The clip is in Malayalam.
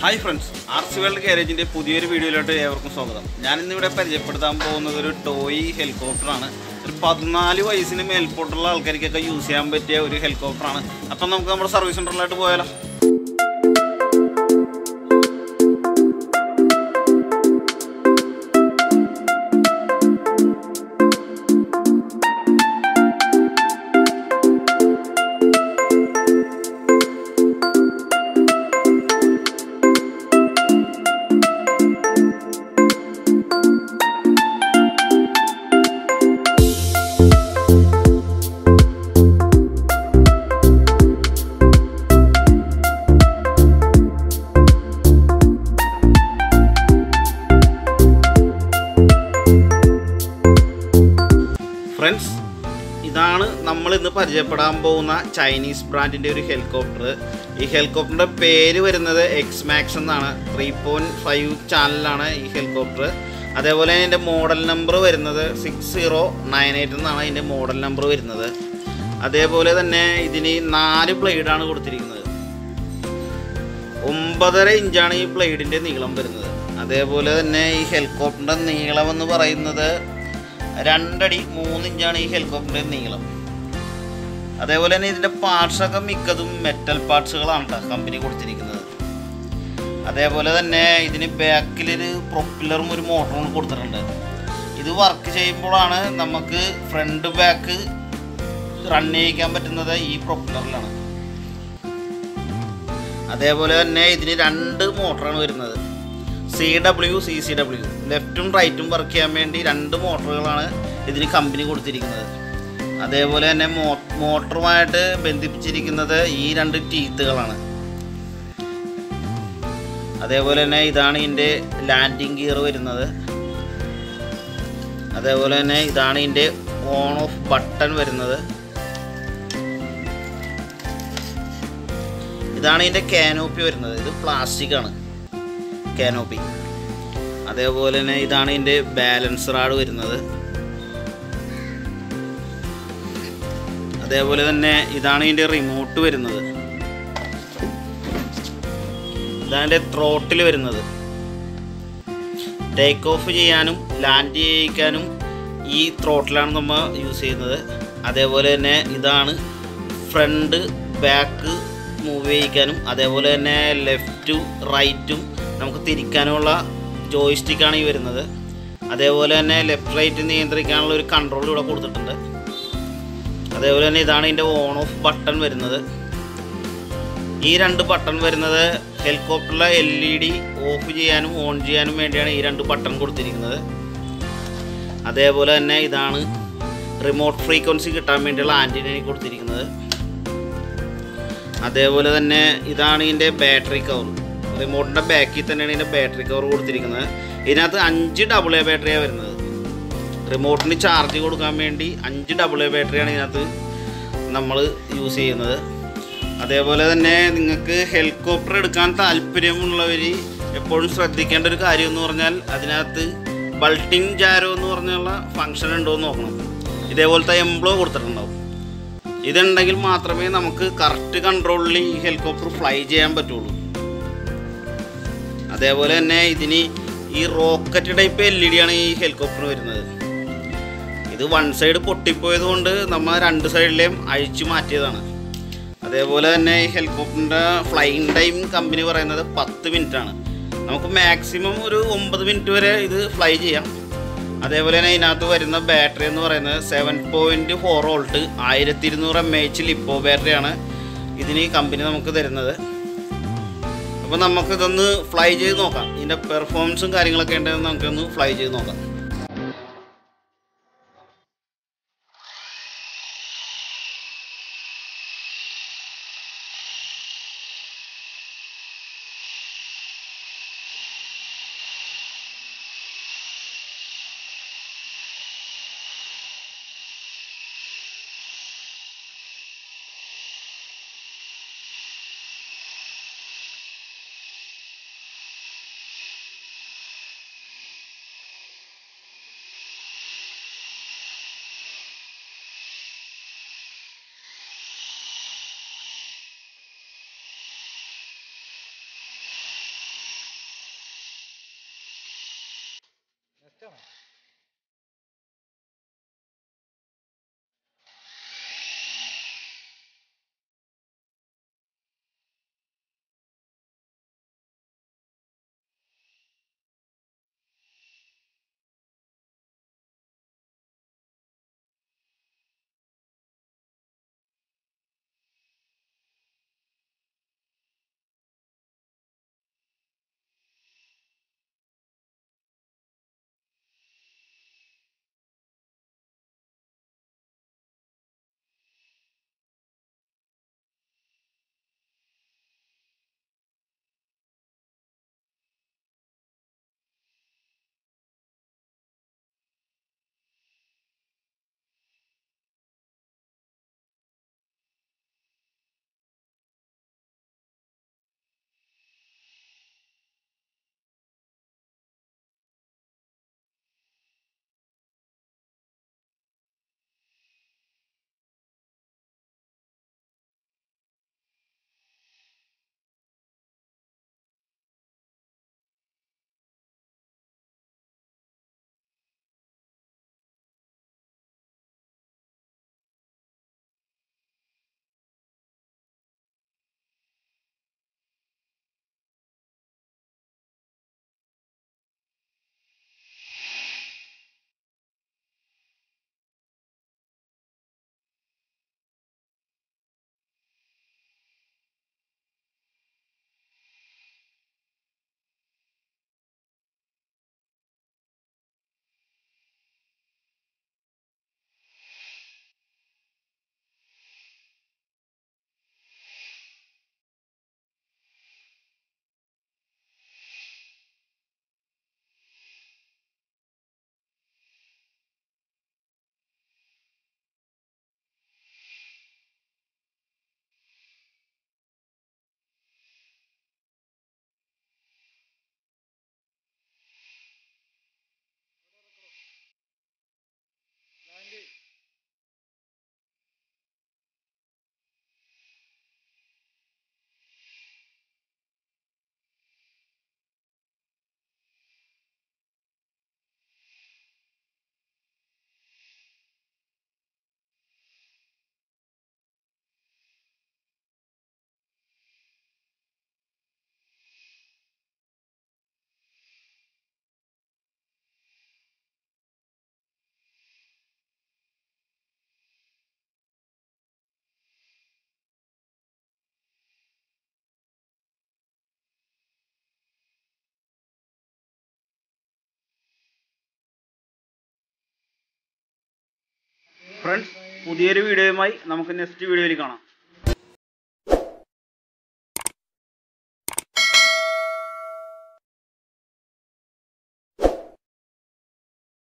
ഹായ് ഫ്രണ്ട്സ് ആർട്സ് വേൾഡ് ഗാരേജിൻ്റെ പുതിയൊരു വീഡിയോയിലോട്ട് ഏവർക്കും സ്വാഗതം ഞാൻ ഇന്നിവിടെ പരിചയപ്പെടുത്താൻ പോകുന്നത് ഒരു ടോയ് ഹെലികോപ്റ്ററാണ് ഒരു പതിനാല് വയസ്സിന് മേൽപോട്ടുള്ള ആൾക്കാർക്കൊക്കെ യൂസ് ചെയ്യാൻ പറ്റിയ ഒരു ഹെലികോപ്റ്ററാണ് അപ്പം നമുക്ക് നമ്മുടെ സർവീസ് സെൻറ്ററിലോട്ട് പോയാലോ ഫ്രണ്ട്സ് ഇതാണ് നമ്മൾ ഇന്ന് പരിചയപ്പെടാൻ പോകുന്ന ചൈനീസ് ബ്രാൻഡിൻ്റെ ഒരു ഹെലികോപ്റ്റർ ഈ ഹെലികോപ്റ്ററിൻ്റെ പേര് വരുന്നത് എക്സ് മാക്സ് എന്നാണ് ത്രീ പോയിൻറ്റ് ഫൈവ് ചാനലാണ് ഈ ഹെലികോപ്റ്റർ അതേപോലെ ഇതിൻ്റെ മോഡൽ നമ്പർ വരുന്നത് സിക്സ് സീറോ നയൻ എയ്റ്റ് എന്നാണ് ഇതിൻ്റെ മോഡൽ നമ്പർ വരുന്നത് അതേപോലെ തന്നെ ഇതിന് നാല് ബ്ലേഡാണ് കൊടുത്തിരിക്കുന്നത് ഒമ്പതര ഇഞ്ചാണ് ഈ ബ്ലേഡിൻ്റെ നീളം വരുന്നത് അതേപോലെ തന്നെ ഈ ഹെലികോപ്റ്ററിൻ്റെ നീളം എന്ന് പറയുന്നത് രണ്ടടി മൂന്ന് ഇഞ്ചാണ് ഈ ഹെലികോപ്റ്ററിൻ്റെ നീളം അതേപോലെ തന്നെ ഇതിൻ്റെ പാർട്സൊക്കെ മിക്കതും മെറ്റൽ പാർട്സുകളാണ് കേട്ടോ കമ്പനി കൊടുത്തിരിക്കുന്നത് അതേപോലെ തന്നെ ഇതിന് ബാക്കിലൊരു പ്രൊപ്പില്ലറും ഒരു മോട്ടറും കൊടുത്തിട്ടുണ്ട് ഇത് വർക്ക് ചെയ്യുമ്പോഴാണ് നമുക്ക് ഫ്രണ്ട് ബാക്ക് റൺ ചെയ്യിക്കാൻ പറ്റുന്നത് ഈ പ്രൊപ്പില്ലറിലാണ് അതേപോലെ തന്നെ ഇതിന് രണ്ട് മോട്ടറാണ് വരുന്നത് C W C C W ലെഫ്റ്റും റൈറ്റും വർക്ക് ചെയ്യാൻ വേണ്ടി രണ്ട് മോട്ടറുകളാണ് ഇതിന് കമ്പനി കൊടുത്തിരിക്കുന്നത് അതേപോലെ തന്നെ മോ മോട്ടറുമായിട്ട് ബന്ധിപ്പിച്ചിരിക്കുന്നത് ഈ രണ്ട് ടീത്തുകളാണ് അതേപോലെ തന്നെ ഇതാണ് ഇതിൻ്റെ ലാൻഡിങ് ഗിയർ വരുന്നത് അതേപോലെ തന്നെ ഇതാണ് ഇതിൻ്റെ ഓൺ ഓഫ് ബട്ടൺ വരുന്നത് ഇതാണ് ഇതിൻ്റെ കാനോപ്പി വരുന്നത് ഇത് പ്ലാസ്റ്റിക് ആണ് കാനോപ്പി അതേപോലെ തന്നെ ഇതാണ് ഇതിൻ്റെ ബാലൻസ് റാഡ് വരുന്നത് അതേപോലെ തന്നെ ഇതാണ് ഇതിൻ്റെ റിമോട്ട് വരുന്നത് ഇതാണ് ഇതിൻ്റെ ത്രോട്ടിൽ വരുന്നത് ടേക്ക് ഓഫ് ചെയ്യാനും ലാൻഡ് ചെയ്യിക്കാനും ഈ ത്രോട്ടിലാണ് നമ്മൾ യൂസ് ചെയ്യുന്നത് അതേപോലെ തന്നെ ഇതാണ് ഫ്രണ്ട് ബാക്ക് മൂവ് ചെയ്യിക്കാനും അതേപോലെ തന്നെ ലെഫ്റ്റും റൈറ്റും നമുക്ക് തിരിക്കാനുമുള്ള ജോയിസ്റ്റിക്കാണ് ഈ വരുന്നത് അതേപോലെ തന്നെ ലെഫ്റ്റ് റൈറ്റ് നിയന്ത്രിക്കാനുള്ള ഒരു കൺട്രോൾ ഇവിടെ കൊടുത്തിട്ടുണ്ട് അതേപോലെ തന്നെ ഇതാണ് ഇതിൻ്റെ ഓൺ ഓഫ് ബട്ടൺ വരുന്നത് ഈ രണ്ട് ബട്ടൺ വരുന്നത് ഹെലികോപ്റ്ററിലെ എൽ ഇ ഡി ഓഫ് ചെയ്യാനും ഓൺ ചെയ്യാനും വേണ്ടിയാണ് ഈ രണ്ട് ബട്ടൺ കൊടുത്തിരിക്കുന്നത് അതേപോലെ തന്നെ ഇതാണ് റിമോട്ട് ഫ്രീക്വൻസി കിട്ടാൻ വേണ്ടിയുള്ള ആൻറ്റിന കൊടുത്തിരിക്കുന്നത് അതേപോലെ തന്നെ ഇതാണ് ഇതിൻ്റെ ബാറ്ററി കവർ റിമോട്ടിൻ്റെ ബാക്കിൽ തന്നെയാണ് ഇതിൻ്റെ ബാറ്ററി കവർ കൊടുത്തിരിക്കുന്നത് ഇതിനകത്ത് അഞ്ച് ഡബിൾ എ ബാറ്ററിയാണ് വരുന്നത് റിമോട്ടിന് ചാർജ് കൊടുക്കാൻ വേണ്ടി അഞ്ച് ഡബിൾ എ ബാറ്ററിയാണ് ഇതിനകത്ത് നമ്മൾ യൂസ് ചെയ്യുന്നത് അതേപോലെ തന്നെ നിങ്ങൾക്ക് ഹെലികോപ്റ്റർ എടുക്കാൻ താല്പര്യമുള്ളവർ എപ്പോഴും ശ്രദ്ധിക്കേണ്ട ഒരു കാര്യം എന്ന് പറഞ്ഞാൽ അതിനകത്ത് ബൾട്ടിങ് ജാരോ എന്ന് പറഞ്ഞുള്ള ഫങ്ഷൻ ഉണ്ടോ എന്ന് നോക്കണം ഇതേപോലത്തെ എംബ്ലോ കൊടുത്തിട്ടുണ്ടാവും ഇതുണ്ടെങ്കിൽ മാത്രമേ നമുക്ക് കറക്റ്റ് കൺട്രോളിൽ ഈ ഹെലികോപ്റ്റർ ഫ്ലൈ ചെയ്യാൻ പറ്റുള്ളൂ അതേപോലെ തന്നെ ഇതിന് ഈ rocket type L E D ആണ് ഈ ഹെലികോപ്റ്റർ വരുന്നത് ഇത് വൺ സൈഡ് പൊട്ടിപ്പോയത് കൊണ്ട് നമ്മൾ രണ്ട് സൈഡിലെയും അഴിച്ചു മാറ്റിയതാണ് അതേപോലെ തന്നെ ഈ ഹെലികോപ്റ്ററിൻ്റെ ഫ്ലൈയിങ് ടൈം കമ്പനി പറയുന്നത് പത്ത് മിനിറ്റ് ആണ് നമുക്ക് മാക്സിമം ഒരു ഒമ്പത് മിനിറ്റ് വരെ ഇത് ഫ്ലൈ ചെയ്യാം അതേപോലെ തന്നെ ഇതിനകത്ത് വരുന്ന ബാറ്ററി എന്ന് പറയുന്നത് സെവൻ പോയിൻറ്റ് ഫോർ വോൾട്ട് ആയിരത്തി ഇരുന്നൂറ് എം എച്ച് ലിപ്പോ ബാറ്ററിയാണ് ഇതിന് ഈ കമ്പനി നമുക്ക് തരുന്നത് അപ്പോൾ നമുക്കിതൊന്ന് ഫ്ലൈ ചെയ്ത് നോക്കാം ഇതിൻ്റെ പെർഫോമൻസും കാര്യങ്ങളൊക്കെ ഉണ്ടെങ്കിൽ നമുക്കൊന്ന് ഫ്ലൈ ചെയ്ത് നോക്കാം ഫ്രണ്ട്സ് പുതിയൊരു വീഡിയോയുമായി നമുക്ക് നെക്സ്റ്റ് വീഡിയോയിൽ കാണാം